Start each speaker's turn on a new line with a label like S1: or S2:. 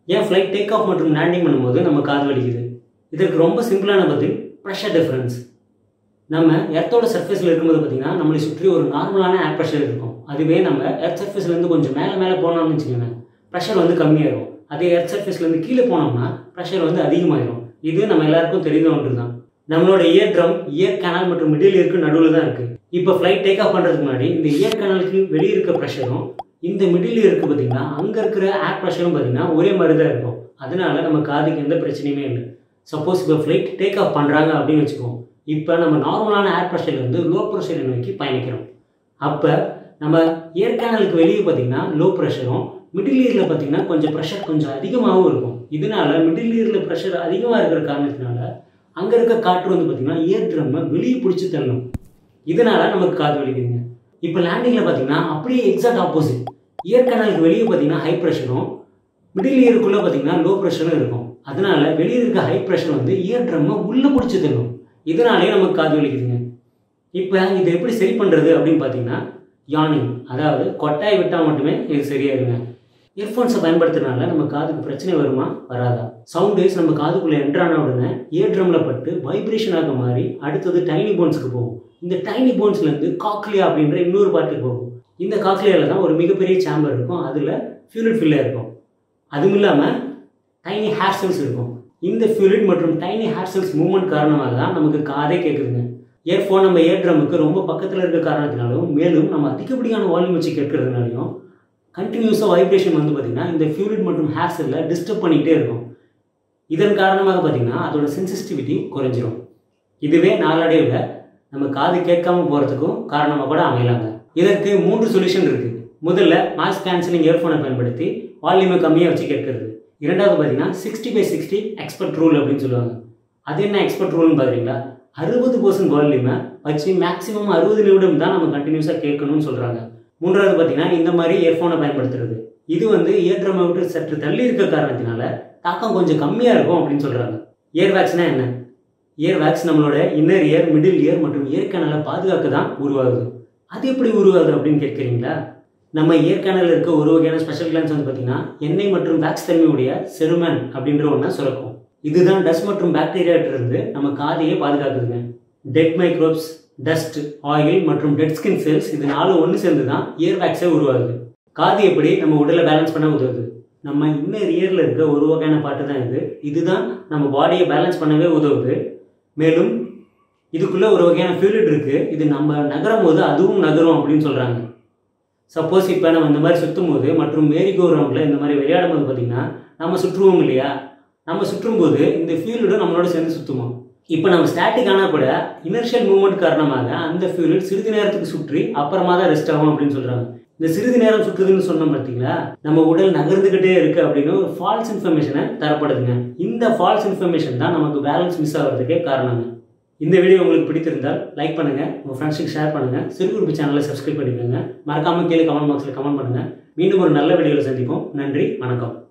S1: ஏன் flight take off மற்றும் landing பண்ணும்போது நம்ம காது வலிக்குது இதற்கு ரொம்ப சிம்பிளான பதில் ப்ரெஷர் டிஃப்ரென்ஸ் நம்ம எர்த்தோட சர்ஃபேஸில் இருக்கும்போது பார்த்தீங்கன்னா நம்மளை சுற்றி ஒரு நார்மலான ஏர் ப்ரெஷர் இருக்கும் அதுவே நம்ம எர்த் சர்ஃபேஸ்லேருந்து கொஞ்சம் மேலே மேலே போனோம்னு வச்சுக்கோங்க ப்ரெஷர் வந்து கம்மியாயிரும் அதே எர்த் சர்ஃபேஸ்லேருந்து கீழே போனோம்னா ப்ரெஷர் வந்து அதிகமாயிரும் இது நம்ம எல்லாருக்கும் தெரிந்த ஒன்று தான் நம்மளோட இயர் ட்ரம் இயர் கனால் மற்றும் மிடில் இயருக்கு நடுவில் தான் இருக்குது இப்போ ஃப்ளைட் டேக் ஆஃப் பண்ணுறதுக்கு முன்னாடி இந்த இயர் கனாலுக்கு வெளியே இருக்க ப்ரெஷரும் இந்த மிடில் இயருக்கு பார்த்தீங்கன்னா அங்கே இருக்கிற ஏர் ப்ரெஷரும் பார்த்தீங்கன்னா ஒரே மாதிரி தான் இருக்கும் அதனால நம்ம காதுக்கு எந்த பிரச்சனையுமே இல்லை சப்போஸ் இப்போ ஃப்ளைட் டேக் ஆஃப் பண்ணுறாங்க அப்படின்னு வச்சுக்கோம் இப்போ நம்ம நார்மலான ஏர் ப்ரெஷர்லேருந்து லோ ப்ரெஷரை நோக்கி பயணிக்கிறோம் அப்போ நம்ம ஏர் கேனலுக்கு வெளியே பார்த்தீங்கன்னா லோ ப்ரெஷரும் மிடில் இயரில் பார்த்தீங்கன்னா கொஞ்சம் ப்ரெஷர் கொஞ்சம் அதிகமாகவும் இருக்கும் இதனால மிடில் இயரில் ப்ரெஷர் அதிகமாக இருக்கிற காரணத்தினால அங்கே இருக்க காற்று வந்து பார்த்தீங்கன்னா இயர் ட்ரம்மை வெளியே பிடிச்சி தள்ளும் இதனால நமக்கு காது வலிக்குதுங்க இப்போ லேண்டிங்கில் பார்த்தீங்கன்னா அப்படியே எக்ஸாக்ட் ஆப்போசிட் இயர் கேனலுக்கு வெளியே பார்த்தீங்கன்னா ஹை ப்ரெஷரும் மிடில் இயருக்குள்ளே பார்த்தீங்கன்னா லோ ப்ரெஷரும் இருக்கும் அதனால வெளியே இருக்க ஹை ப்ரெஷர் வந்து இயர் ட்ரம்மை உள்ளே பிடிச்சி தள்ளும் இதனாலே நமக்கு காது வலிக்குதுங்க இப்போ இதை எப்படி சரி பண்ணுறது அப்படின்னு பார்த்தீங்கன்னா யானிங் அதாவது கொட்டாய் விட்டால் மட்டுமே இது சரியாயிருங்க இயர்ஃபோன்ஸை பயன்படுத்துறதுனால நம்ம காதுக்கு பிரச்சனை வருமா வராதா சவுண்ட் வேவ்ஸ் நம்ம காதுக்குள்ளே என்ட்ரான உடனே இயர் ட்ரம்ல பட்டு வைப்ரேஷனாக மாறி அடுத்தது டைனி போன்ஸுக்கு போகும் இந்த டைனி போன்ஸ்லேருந்து காக்லியா அப்படின்ற இன்னொரு பாட்டுக்கு போகும் இந்த காக்லியாவில் தான் ஒரு மிகப்பெரிய சேம்பர் இருக்கும் அதில் ஃபியூலிட் ஃபில்லாக இருக்கும் அதுவும் இல்லாமல் டைனி ஹேர் செல்ஸ் இருக்கும் இந்த ஃபியூலிட் மற்றும் டைனி ஹேர் செல்ஸ் மூவ்மெண்ட் காரணமாக தான் நமக்கு காதே கேட்குதுங்க இயர்ஃபோன் நம்ம இயர் ட்ரமுக்கு ரொம்ப பக்கத்தில் இருக்க காரணத்தினாலும் மேலும் நம்ம அதிகப்படியான வால்யூம் வச்சு கேட்கறதுனாலையும் கண்டினியூஸாக வைப்ரேஷன் வந்து பார்த்திங்கன்னா இந்த ஃபியூலிட் மற்றும் ஹேர் செல்லை டிஸ்டர்ப் பண்ணிக்கிட்டே இருக்கும் இதன் காரணமாக பார்த்திங்கன்னா அதோட சென்சிட்டிவிட்டி குறைஞ்சிரும் இதுவே நாளடைவில் நம்ம காது கேட்காம போகிறதுக்கும் காரணமாக கூட அமையலாங்க இதற்கு மூன்று சொல்யூஷன் இருக்குது முதல்ல நாய்ஸ் கேன்சலிங் இயர்ஃபோனை பயன்படுத்தி வால்யூமை கம்மியாக வச்சு கேட்கறது இரண்டாவது பார்த்தீங்கன்னா sixty by sixty expert rule அப்படின்னு சொல்லுவாங்க அது என்ன எக்ஸ்பர்ட் ரூல்னு பார்க்குறீங்களா அறுபது பர்சன்ட் வால்யூமை வச்சு மேக்ஸிமம் அறுபது நிமிடம் தான் நம்ம கண்டினியூஸாக கேட்கணும்னு சொல்கிறாங்க மூன்றாவது பார்த்தீங்கன்னா இந்த மாதிரி இயர்ஃபோனை பயன்படுத்துறது இது வந்து இயர் ட்ரம்மை விட்டு சற்று தள்ளி இருக்க காரணத்தினால தாக்கம் கொஞ்சம் கம்மியாக இருக்கும் அப்படின்னு சொல்கிறாங்க இயர் வேக்ஸ்னா என்ன இயர் வேக்ஸ் நம்மளோட இன்னர் இயர் மிடில் இயர் மற்றும் இயர் கேனலை பாதுகாக்க தான் உருவாகுது அது எப்படி உருவாகுது அப்படின்னு கேட்குறீங்களா நம்ம இயர் கேனலில் இருக்க ஒரு வகையான ஸ்பெஷல் கிளான்ஸ் வந்து பார்த்தீங்கன்னா எண்ணெய் மற்றும் வேக்ஸ் தன்மையுடைய செருமன் அப்படின்ற ஒன்றை சுரக்கும் இதுதான் டஸ்ட் மற்றும் பாக்டீரியாட்டிலிருந்து நம்ம காதையே பாதுகாக்குதுங்க டெட் மைக்ரோப்ஸ் டஸ்ட் ஆயில் மற்றும் டெட் ஸ்கின் செல்ஸ் இது நாலு ஒன்று சேர்ந்து தான் இயர் வேக்ஸே உருவாகுது காது எப்படி நம்ம உடலை பேலன்ஸ் பண்ண உதவுது நம்ம இன்னர் இயரில் இருக்க ஒரு வகையான பாட்டு தான் இது இதுதான் நம்ம பாடியை பேலன்ஸ் பண்ணவே உதவுது மேலும் இதுக்குள்ளே ஒரு வகையான ஃபியூலிட் இருக்குது இது நம்ம நகரும் போது அதுவும் நகரும் அப்படின்னு சொல்கிறாங்க சப்போஸ் இப்போ நம்ம இந்த மாதிரி சுற்றும் போது மற்றும் மேரிகோ ரவுண்டில் இந்த மாதிரி விளையாடும் போது பார்த்திங்கன்னா நம்ம சுற்றுவோம் இல்லையா நம்ம சுற்றும் போது இந்த ஃபியூலிடும் நம்மளோட சேர்ந்து சுற்றுவோம் இப்போ நம்ம ஸ்டாட்டிக் ஆனால் கூட இனர்ஷியல் மூவ்மெண்ட் காரணமாக அந்த ஃபியூலிட் சிறிது நேரத்துக்கு சுற்றி அப்புறமா தான் ரெஸ்ட் ஆகும் அப்படின்னு சொல்கிறாங்க இந்த சிறிது நேரம் சுற்றுதுன்னு சொன்னோம் பார்த்தீங்களா நம்ம உடல் நகர்ந்துக்கிட்டே இருக்குது அப்படின்னு ஒரு ஃபால்ஸ் இன்ஃபர்மேஷனை தரப்படுதுங்க இந்த ஃபால்ஸ் இன்ஃபர்மேஷன் தான் நமக்கு பேலன்ஸ் மிஸ் ஆகிறதுக்கே காரணங்க இந்த வீடியோ உங்களுக்கு பிடித்திருந்தால் லைக் பண்ணுங்கள் உங்கள் ஃப்ரெண்ட்ஸுக்கு ஷேர் பண்ணுங்கள் சிறு குரூப் சேனலை சப்ஸ்கிரைப் பண்ணிக்கோங்க மறக்காமல் கீழே கமெண்ட் பாக்ஸில் கமெண்ட் பண்ணுங்கள் மீண்டும் ஒரு நல்ல வீடியோவில் சந்திப்போம் நன்றி வணக்கம்